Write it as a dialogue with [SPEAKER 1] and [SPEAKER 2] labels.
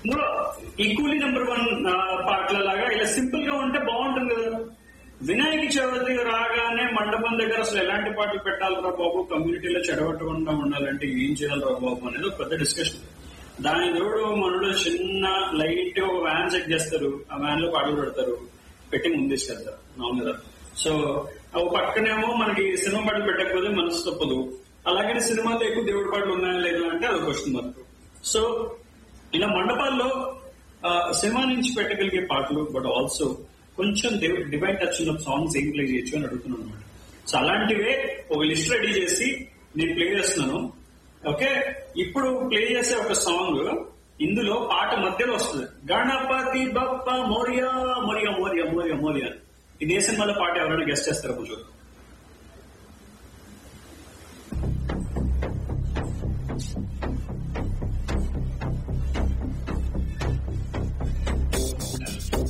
[SPEAKER 1] equally number one పాటల లాగా ఇలా సింపుల్ గా ఉంటే బాగుంటుంది కదా వినాయక చవితి రాగానే మండపం దగ్గర అసలు ఎలాంటి పాటలు పెట్టాలిరా బాబు కమ్యూనిటీలో చెడగొట్టకుండా ఉండాలంటే ఏం చేయాలిరా బాబు అనేది ఒక పెద్ద డిస్కషన్ దాని తోడు మనలో చిన్న లైట్ వ్యాన్ చెక్ చేస్తారు ఆ వ్యాన్ లో పాటలు పెడతారు పెట్టి ముందు తీసుకెళ్తారు మామూలుగా సో ఒక పక్కనేమో మనకి సినిమా పాటలు పెట్టకపోతే మనసు తప్పదు అలాగే సినిమాలో ఎక్కువ దేవుడి పాటలు ఉన్నాయా లేదా అంటే అది క్వశ్చన్ మార్క్ సో ఇలా మండపాల్లో ఆ, సినిమా నుంచి పెట్టగలిగే పాటలు బట్ ఆల్సో కొంచెం డివైన్ టచ్ ఉన్న సాంగ్స్ ఏం ప్లే చేయొచ్చు అని అడుగుతున్నాను అనమాట సో అలాంటివే ఒక లిస్ట్ రెడీ చేసి నేను ప్లే చేస్తున్నాను ఓకే ఇప్పుడు ప్లే చేసే ఒక సాంగ్ ఇందులో పాట మధ్యలో వస్తుంది గణపతి బప్ప మోరియా మోరియా మోరియా మోరియా మోరియా ఇది ఏ సినిమాలో పాట ఎవరైనా గెస్ట్ చేస్తారో కొంచెం